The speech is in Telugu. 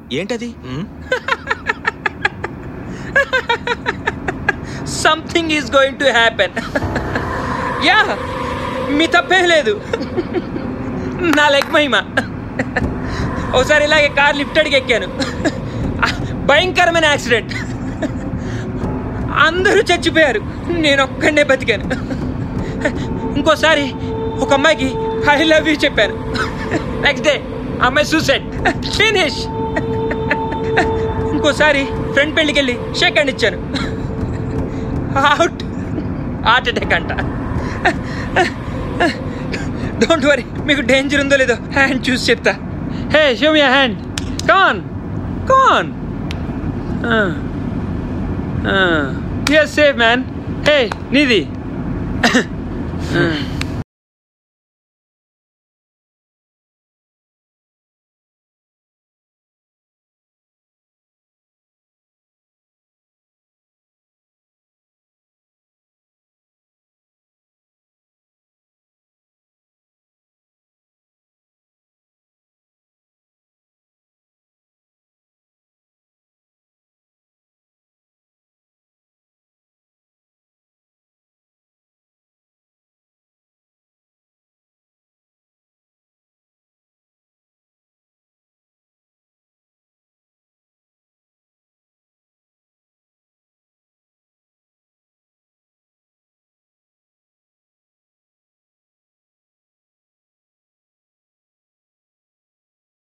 ఏంటది something is going to happen yeah మీ తప్పేం లేదు నా లెగ్ మహిమ ఒకసారి ఇలాగే కార్ లిఫ్ట్ అడిగి ఎక్కాను భయంకరమైన యాక్సిడెంట్ అందరూ చచ్చిపోయారు నేను ఒక్కడే బతికాను ఇంకోసారి ఒక అమ్మాయికి ఐ లవ్ యూ చెప్పాను నెక్స్ట్ డే అమ్మాయి సూసైడ్ ఫినిష్ ఇంకోసారి ఫ్రెండ్ పెళ్ళికి వెళ్ళి షేక్ హ్యాండ్ ఇచ్చాను అవుట్ హార్ట్ అటాక్ అంట డోంట్ వరీ మీకు డేంజర్ ఉందో లేదో హ్యాండ్ చూసి చెప్తా హే షో మీ హ్యాండ్ కాన్ కాన్ ఎస్ సేఫ్ మ్యాన్ హే నీది